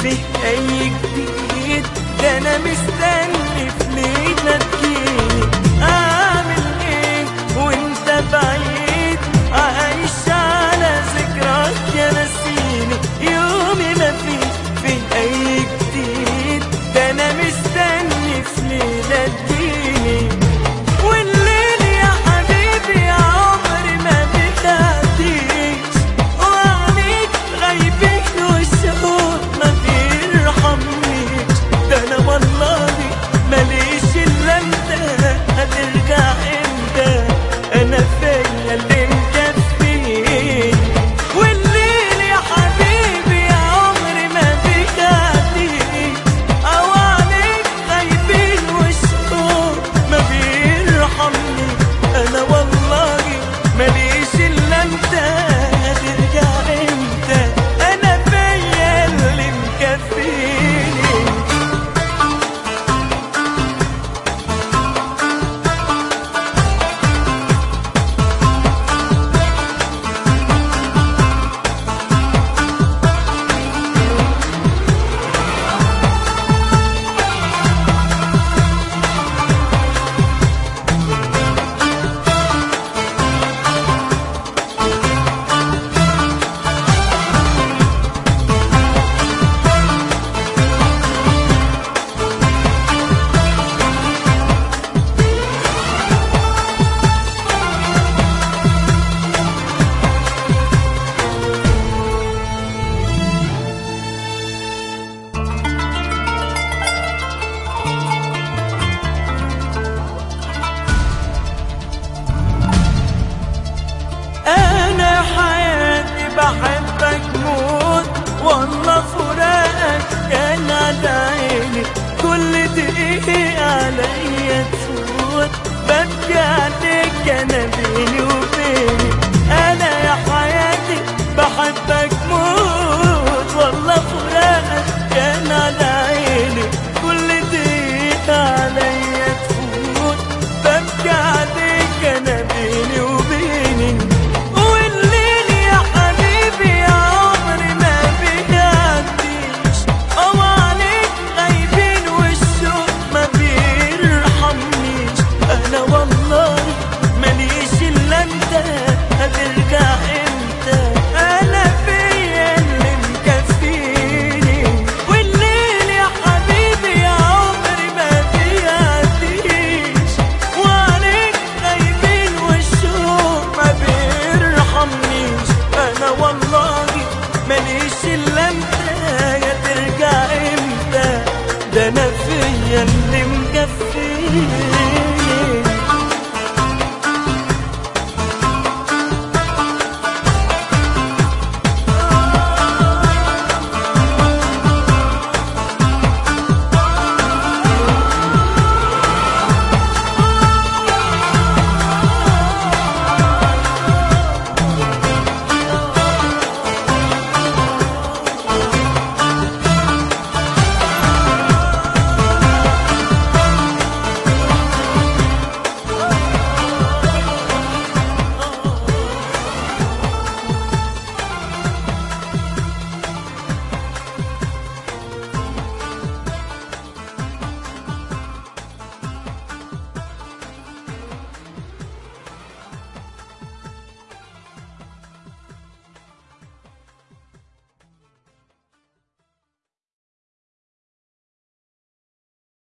فيه اي جديد ده انا مستني في ليلة تجيني اعمل ايه وانت بعيد عايش على ذكراك يا نسيني يومي ما فيه فيه اي جديد ده انا مستني في ليلة تجيني والليل يا حبيبي يا عمري ما بتعديش وعليك غايبين والشهور ما بيرحمنيش ده انا والله ماليش الا انت هترجع امتى انا فيا اللي مكفيني والليل يا حبيبي يا عمري ما بيعديش او عليك غايبين والشهور ما بيرحمني انا والله ماليش الا انت هترجع امتى انا فيا اللي مكفيني انا حياتي بحبك موت والله فراقك كان على عيني كل دقيقة عليا تفوت ببكي عليك انا بيني وبيني انا يا حياتي بحبك موت